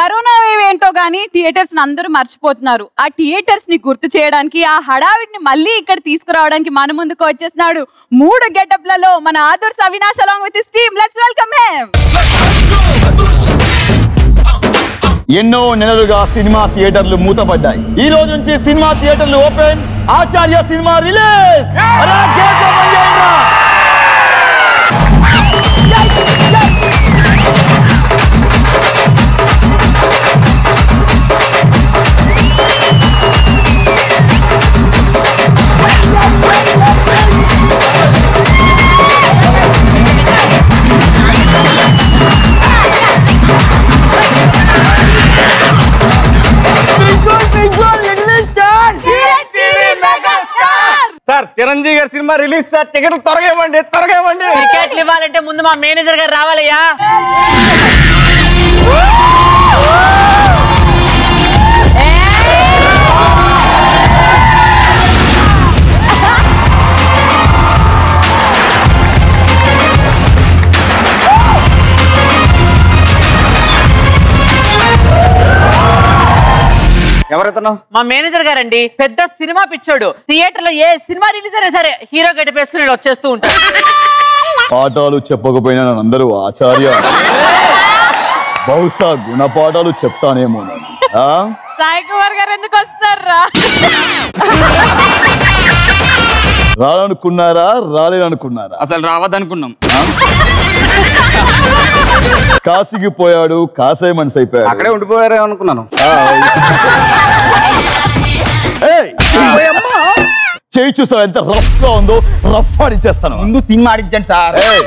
Corona wave ఏంటో గానీ theatres అందరూ మర్చిపోతున్నారు ఆ థియేటర్స్ ని గుర్తు చేయడానికి ఆ హడావిడిని మళ్ళీ ఇక్కడ తీసుకురావడానికి మన ముందుకు వచ్చేస్తున్నాడు మూడు గెటప్లలో మన Adarsh Avinash along with team let's welcome him ఎన్నో నెలలుగా సినిమా థియేటర్లు మూతపడ్డాయి ఈ రోజు నుంచి సినిమా థియేటర్లు ఓపెన్ ఆచార్య సినిమా రిలీజ్ అరే, గేట్ ఓపెన్ చేయండిరా. సార్ చిరంజీవి గారి సినిమా రిలీజ్ సార్ టికెట్లు త్వరగా ఇవ్వండి త్వరగా ఇవ్వండి టికెట్లు ఇవ్వాలంటే ముందు మా మేనేజర్ గారు రావాలయ్యా ఎవరైతున్నావు మా మేనేజర్ గారండి పెద్ద సినిమా పిచ్చోడు థియేటర్ లో ఏ సినిమా రిలీజ్ అయినా సరే హీరో గడ్డ వేసుకుని ఇలా వచ్చేస్తూ ఉంటాడు పాఠాలు చెప్పకపోయినా నన్ను అందరూ ఆచార్య బహుశా గుణపాఠాలు చెప్తానేమో నేను. ఆ? సాయి కుమార్ గారు ఎందుకు వస్తారా రాలనుకున్నారా రాలేననుకున్నారా అసలు రావద్దనుకున్నాం కాశీకి పోయాడు కాసాయి మనిషి అయిపోయాడు అక్కడే ఉండిపోయారే అనుకున్నాను ఏయ్! చేయి చూసావు ఎంత రఫ్ గా ఉందో రఫ్ ఆడిచ్చేస్తాను ముందు సినిమా ఆడించండి సార్ ఏయ్!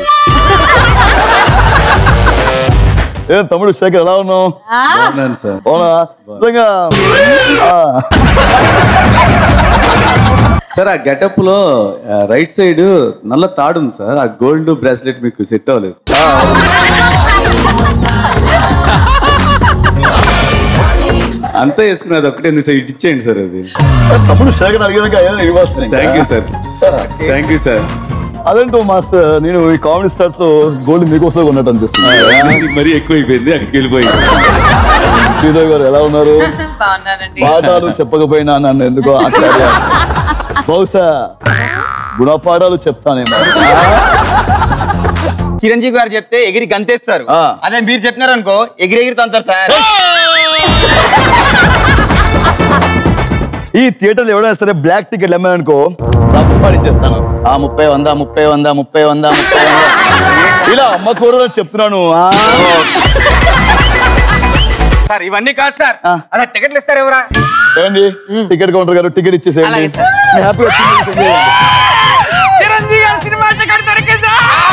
ఏం తమ్ముడు శేఖర్ ఎలా ఉన్నావు సార్ అవునా నిజంగా ఆ, సార్ ఆ గెటప్ లో రైట్ సైడ్ నల్ల తాడు ఉంది సార్ ఆ గోల్డ్ బ్రాస్లెట్ మీకు సెట్ అవ్వలేదు సార్. అంతా వేసుకున్నది ఒకటే ఎందుకు సార్ ఇటు ఇచ్చేయండి సార్ అది తమ్ముడు శేఖర్ అడిగాక ఇవ్వాలి thank you sir thank you sir అదేంటో మాస్టర్ నేను ఈ కామెడీ స్టార్స్ లో గోల్డ్ మీకోసం ఉన్నట్టు అనిపిస్తుంది మరీ ఎక్కువ అయిపోయింది అక్కడికి వెళ్ళిపోయింది శ్రీదేవి గారు ఎలా ఉన్నారు బాగున్నానండి పాఠాలు చెప్పకపోయినా నన్ను ఎందుకో ఆచార్య బహుశా గుణపాఠాలు చెప్తానేమో చిరంజీవి గారు చెప్తే ఎగిరి గంతేస్తారు ఆ. అదే మీరు చెప్పినారు అనుకో ఎగిరి ఎగిరి తంతారు సార్ ఈ థియేటర్లో ఎవడైనా సరే బ్లాక్ టికెట్ అమ్మాయనుకో చేస్తాను ఆ ముప్పై వంద ముప్పై వంద ముప్పై వంద ముప్పై వంద ఇలా అమ్మకూడదని చెప్తున్నాను ఆ. సార్ ఇవన్నీ కాదు సార్ ఆ. అదే టికెట్లు ఇస్తారు ఎవరా ఏమండి టికెట్ కౌంటర్ గారు టికెట్ ఇచ్చేసేయండి అలాగే సార్. మీ హ్యాపీగా టికెట్ ఇచ్చేసేయండి. చిరంజీవి గారి సినిమా టికెట్ దొరికింది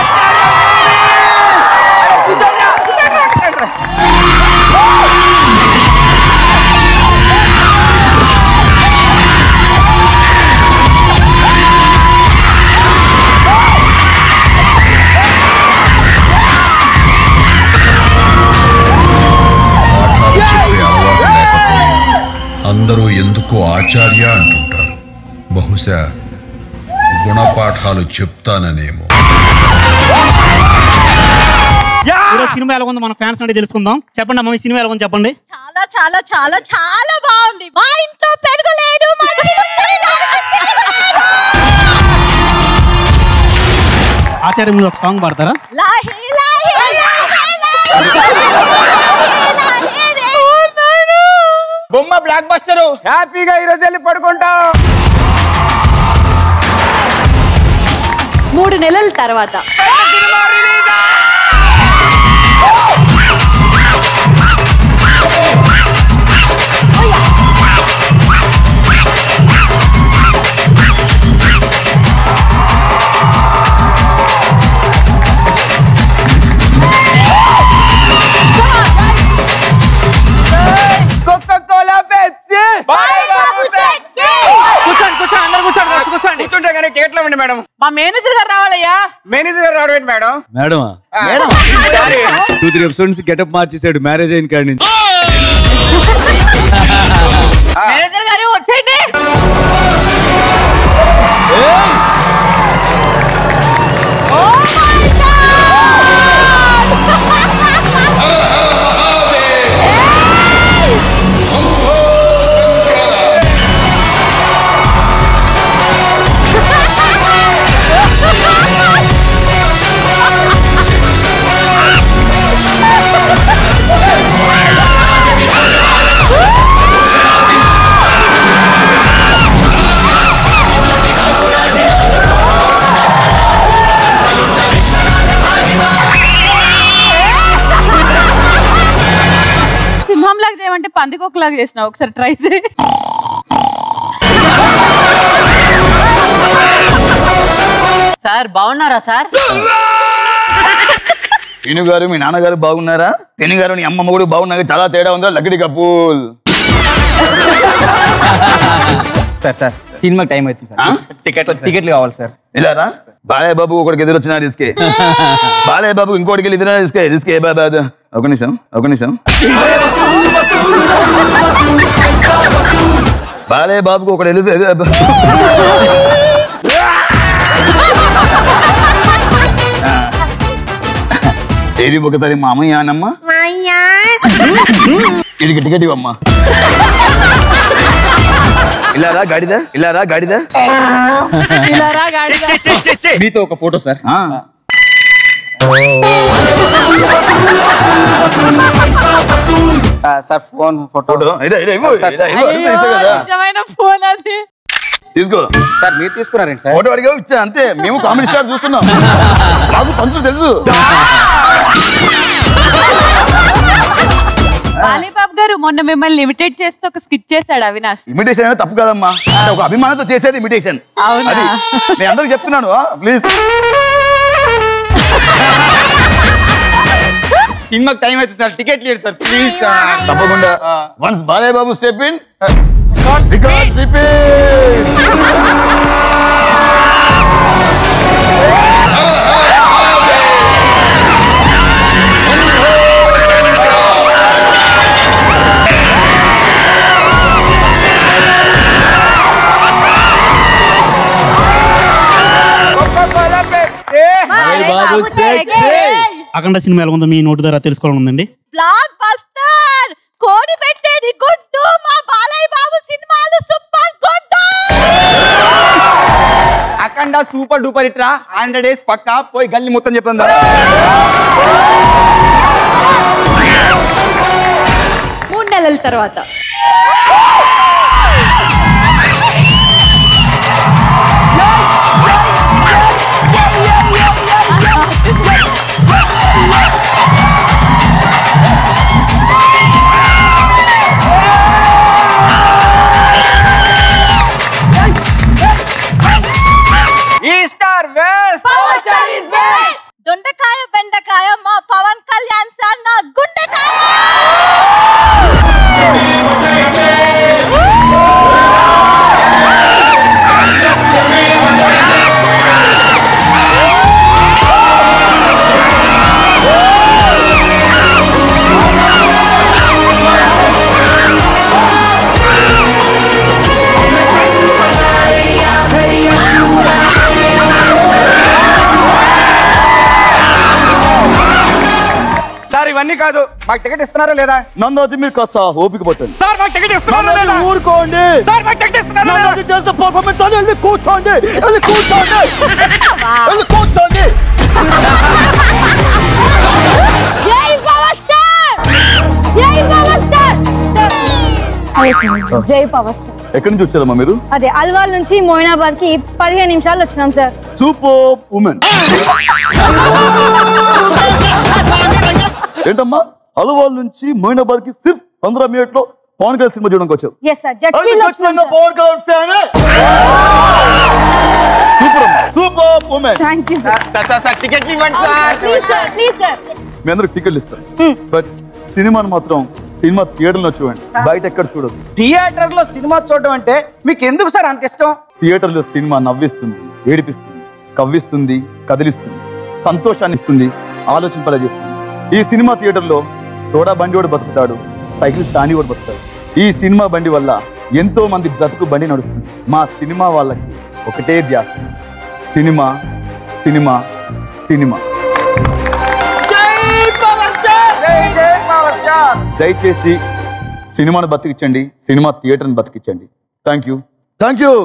పాఠాలు చెప్పే అలవాటు లేకపోయినా అందరూ ఎందుకు ఆచార్య అంటుంటారు బహుశా గుణపాఠాలు చెప్తాననేమో ఈరోజు సినిమా ఎలా ఉందో మన ఫ్యాన్స్ అంటే తెలుసుకుందాం చెప్పండి అమ్మ మీ సినిమా ఎలా ఉందో చెప్పండి చాలా చాలా చాలా చాలా బాగుంది మా ఇంట్లో పెరుగు లేదు మా చిరు చేయడానికి తిరగలేదు. ఆచార్య మీరు ఒక సాంగ్ పాడతారా లాహి లాహి లాహి లాహి లాహి రే. బొమ్మ బ్లాక్ బస్టర్ హ్యాపీగా ఈ రోజు వెళ్ళి పడుకుంటాం మూడు నెలల తర్వాత కోలా పెప్సీ కూర్చోండి కూర్చోండి అందరు కూర్చోండి first కూర్చోండి కూర్చుంటే కానీ టికెట్లు ఇవ్వండి మేడం మా మేనేజర్ గారు రావాలయ్యా మేనేజర్ గారు రావడం ఏంటి madam madam madam sorry two three episodes getup మార్చేసాడు మ్యారేజ్ అయిన కాడి నుంచి మేనేజర్ గారు వచ్చేయండి Oh my God! లాగా చేయమంటే పందికొక్కలాగా చేసినావు ఒకసారి ట్రై చేయి సార్ బాగున్నారా సార్ తిను గారు మీ నాన్నగారు బాగున్నారా తిని గారు నీ అమ్మమ్మ కూడా బాగున్నారా చాలా తేడా ఉందా లక్కడి కపూల్ సార్ సార్ సినిమా టైం అవుతుంది ఆ? సార్ టికెట్ టికెట్లు కావాలి సార్ ఇలారా బాలయ్య బాబు ఒకడికి ఎదురొచ్చిన రిస్కే బాలయ్య బాబు ఇంకోటికి వెళ్ళి ఎదురైన రిస్కే రిస్కే బాబా అది. ఒక నిమిషం ఒక నిమిషం బాలయ్య బాబుకు ఒకటి వెళ్తే ఏది ఒకసారి మా అమ్మయ్య అనమ్మ ఇది టికెట్ ఇవ్వమ్మా ఇలారా గాడిద ఇలారా గాడిద ఇలారా గాడిద. మీతో ఒక ఫోటో సార్ ఆ. సార్ ఫోన్ ఫోటో ఫోటో ఇదే, ఇదే, ఇవ్వు. సార్, ఇదే, ఇవ్వు. అడిగితే ఇస్తా అయ్యో, కదా. నిజమైన ఫోన్ అది తీసుకో సార్ మీరు తీసుకున్నారండి సార్ ఫోటో అడిగా ఇచ్చా అంతే మేము కామెడీ స్టార్ చూస్తున్నాం మాకు పంచులు తెలుసు బాలీబాబు గారు మొన్న మిమ్మల్ని ఇమిటేట్ చేస్తూ ఒక స్కిట్ చేశాడు అవినాష్ ఇమిటేషన్ అనేది తప్పు కదమ్మా అంటే ఒక అభిమానంతో చేసేది ఇమిటేషన్ అవునా? అది నేను అందరికి చెప్తున్నాను ప్లీజ్ సినిమాకి టైం అవుతుంది సార్ టికెట్ లేదు సార్ ప్లీజ్ సార్ తప్పకుండా once Balayya Babu step in record repeat Babu sexy. Akhanda cinema ఎలా ఉందో మీ నోటు ద్వారా తెలుసుకోవాలని ఉందండి బ్లాక్ బస్టర్ కోడి పెట్టేది గుడ్డు మా బాలయ్య బాబు సినిమాలు super good Akhanda super duper ఇట్రా హండ్రెడ్ డేస్ పక్కా పోయి గల్లీ మొత్తం చెప్తాను సార్ మూడు నెలల తర్వాత ఈస్టర్ వెస్ట్ దొండకాయ బెండకాయ మా పవన్ కళ్యాణ్ సార్ నా గుండెకాయ సార్ ఇవన్నీ కాదు మాకు టికెట్ ఇస్తున్నారా లేదా నన్ను వచ్చి మీరు కాస్త ఓపిక పట్టండి సార్ మాకు టికెట్ ఇస్తున్నారా నన్ను లేదా వచ్చి ఊరుకోండి సార్ మాకు టికెట్ ఇస్తున్నారా నన్ను లేదా వచ్చి చేసిన పర్ఫార్మెన్స్ అని వెళ్ళి కూర్చోండి వెళ్ళి కూర్చోండి వెళ్ళి కూర్చోండి జై పవర్ స్టార్ జై పవర్ స్టార్ సార్ జై పవర్ స్టార్ ఎక్కడి నుంచి వచ్చారమ్మా మీరు అదే అల్వాల్ నుంచి మోయినాబాద్ కి పదిహేను నిమిషాలు వచ్చినాం సార్ సూపర్ ఉమెన్ ఏంటమ్మా హలువాల్ నుంచి మొయినాబాద్ కి సిర్ఫ్ పంద్రా మినిట్ లో పవన్ కళ్యాణ్ సినిమా చూడడానికి వచ్చావు ఎస్ సార్ జెట్ అది ఫీల్ ఖచ్చితంగా వచ్చినాం పవన్ కళ్యాణ్ ఫ్యాన్ సూపర్ అమ్మా super women thank you sir sir sir sir టికెట్లు ఇవ్వండి sir please sir please sir మీ అందరికి టికెట్లు ఇస్తాను బట్ సినిమాని మాత్రం సినిమా థియేటర్ లో చూడండి బయట ఎక్కడ చూడదు థియేటర్ లో సినిమా చూడడం అంటే మీకు ఎందుకు సార్ అంత ఇష్టం థియేటర్ లో సినిమా నవ్విస్తుంది ఏడిపిస్తుంది కవ్విస్తుంది కదిలిస్తుంది సంతోషాన్ని ఇస్తుంది ఆలోచింపజేస్తుంది ఈ సినిమా థియేటర్ లో సోడా బండి వాడు బతుకుతాడు సైకిల్ స్టాండి వాడు బతుకుతాడు ఈ సినిమా బండి వల్ల ఎంతో మంది బ్రతుకు బండి నడుస్తుంది మా సినిమా వాళ్ళకి ఒకటే ధ్యాస సినిమా సినిమా సినిమా జై జై పవర్ స్టార్ దయచేసి సినిమాను బతికించండి సినిమా థియేటర్ని బతికించండి thank you thank you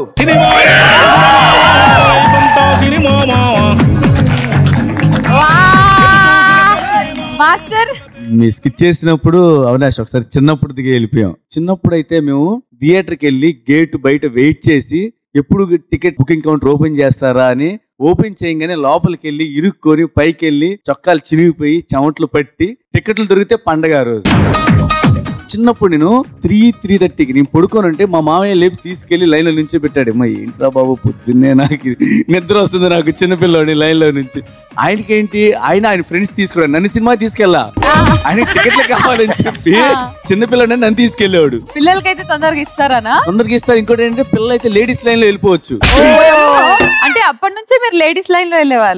master మీ స్కిట్ చేసినప్పుడు అవినాష్ ఒకసారి చిన్నప్పుడు దిగి వెళ్ళిపోయాం చిన్నప్పుడు అయితే మేము థియేటర్కి వెళ్ళి గేట్ బయట వెయిట్ చేసి ఎప్పుడు టికెట్ బుకింగ్ కౌంటర్ ఓపెన్ చేస్తారా అని ఓపెన్ చేయగానే లోపలికి వెళ్ళి ఇరుక్కొని పైకి వెళ్ళి చొక్కాలు చినిగిపోయి చెమట్లు పట్టి టికెట్లు దొరికితే పండగ ఆ రోజు చిన్నప్పుడు నేను త్రీ త్రీ థర్టీకి నేను పడుకోనంటే మా మామయ్య లేపి తీసుకెళ్లి లైన్ లో నుంచే పెట్టాడు అమ్మా ఏంట్రా బాబు పొద్దున్నే నాకు ఇది నిద్ర వస్తుంది నాకు చిన్నపిల్లోని లైన్ లో నుంచి ఆయనకేంటి ఆయన ఆయన ఫ్రెండ్స్ తీసుకున్నాడు నన్ను సినిమా తీసుకెళ్ళా ఆయన టికెట్లు కావాలని చెప్పి చిన్నపిల్లని నన్ను తీసుకెళ్ళాడు పిల్లలకైతే తొందరగా ఇస్తారానా అందరికి ఇస్తారు ఇంకోటి ఏంటంటే పిల్లలు అయితే లేడీస్ లైన్ లో వెళ్ళిపోవచ్చు అంటే అప్పటి నుంచే మీరు లేడీస్ లైన్ లో వెళ్ళేవాళ్ళు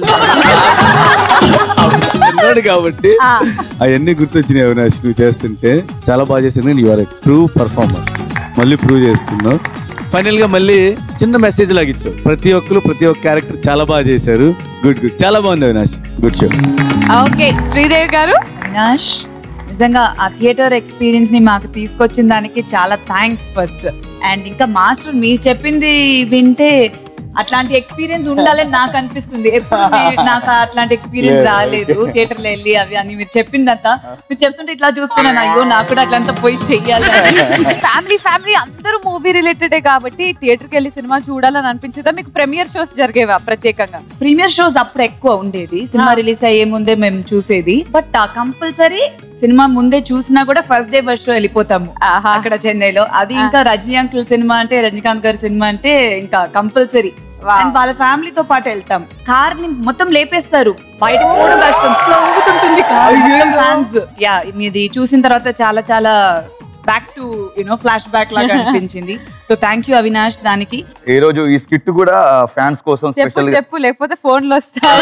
చిన్నోడు కాబట్టి ఆ. అవన్నీ గుర్తొచ్చినాయి అవినాష్ నువ్వు చేస్తుంటే చాలా బాగా చేసింది యు ఆర్ ట్రూ పర్ఫార్మర్ మళ్ళీ ప్రూవ్ చేసుకుందాం ఫైనల్ గా మళ్ళీ చిన్న మెసేజ్ లాగా ఇచ్చావు ప్రతి ఒక్కరు ప్రతి ఒక్క క్యారెక్టర్ చాలా బాగా చేశారు గుడ్ గుడ్ చాలా బాగుంది Avinash good show okay Sridevi గారు అవినాష్ నిజంగా ఆ థియేటర్ ఎక్స్పీరియన్స్ ని మాకు తీసుకొచ్చిన దానికి చాలా థ్యాంక్స్ ఫస్ట్ అండ్ ఇంకా మాస్టర్ మీరు చెప్పింది వింటే అట్లాంటి ఎక్స్పీరియన్స్ ఉండాలని నాకు అనిపిస్తుంది ఎప్పుడు మీ- నాకు అట్లాంటి ఎక్స్పీరియన్స్ రాలేదు థియేటర్ లో వెళ్ళి అవి అని మీరు చెప్పిందంతా మీరు చెప్తుంటే ఇట్లా చూస్తున్నాను అయ్యో నాకు కూడా అట్లంతా పోయి చెయ్యాలి అని. ఫ్యామిలీ ఫ్యామిలీ అందరూ మూవీ రిలేటెడే కాబట్టి థియేటర్కి వెళ్ళి సినిమా చూడాలని అనిపించేదా మీకు ప్రీమియర్ షోస్ జరిగేవా ప్రత్యేకంగా ప్రీమియర్ షోస్ అప్పుడు ఎక్కువ ఉండేది సినిమా రిలీజ్ అయ్యే ముందే మేము చూసేది బట్ కంపల్సరీ సినిమా ముందే చూసినా కూడా ఫస్ట్ డే ఫస్ట్ షో వెళ్ళిపోతాము అక్కడ చెన్నైలో అది ఇంకా రజనీ అంకుల్ సినిమా అంటే రజనీకాంత్ గారి సినిమా అంటే ఇంకా కంపల్సరీ అండ్ వాళ్ళ ఫ్యామిలీతో పాటు వెళ్తాం కార్ ని మొత్తం లేపేస్తారు బయట పోవడం కష్టం ఇట్లా ఊగుతుంటుంది కార్ ఫ్యాన్స్ యా మీది చూసిన తర్వాత చాలా చాలా back to you know flashback లాగా అనిపించింది సో థ్యాంక్ యూ అవినాష్ దానికి ఈ రోజు ఈ స్కిట్ కూడా ఫ్యాన్స్ కోసం చెప్పు స్పెషల్ గా చెప్పు లేకపోతే ఫోన్లు వస్తాయి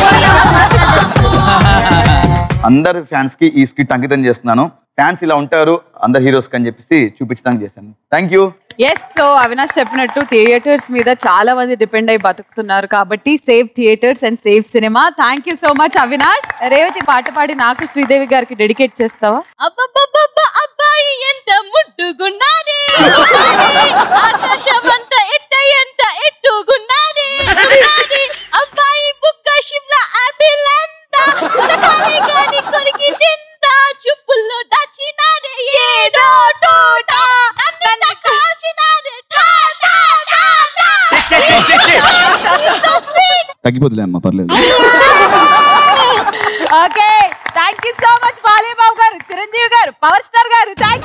అందరు ఫ్యాన్స్ కి ఈ స్కిట్ అంకితం చేస్తున్నాను ఫ్యాన్స్ ఇలా ఉంటారు అందరు హీరోస్ అని చెప్పేసి చూపించడానికి చేశాను thank you yes so Avinash చెప్పినట్టు థియేటర్స్ మీద చాలా మంది డిపెండ్ అయి బతుకుతున్నారు కాబట్టి save theatres and save cinema thank you so much Avinash Revathi పాట పాడి నాకు శ్రీదేవి గారికి డెడికేట్ చేస్తావా అబ్బబ్బబ్బబ్బ అబ్బాయి ఎంత ముట్టుగున్నాడే ఆకాశమంత ఎట్ట ఎంత ఎట్టుగున్నాడే ఉన్నాడే. అబ్బాయి బుక్క షిమ్లా ఆపిల్ అంత ఉడకాలి గాని కొరికి తింటా చుప్పుల్లో దాచినాడే ఏదో తోట అన్నిట కాల్చినాడే టా టా టా టా. So sweet. తగ్గిపోతులే అమ్మా పర్లేదు okay thank you so much బాలేబాబు గారు చిరంజీవి గారు పవర్ స్టార్ గారు థ్యాంక్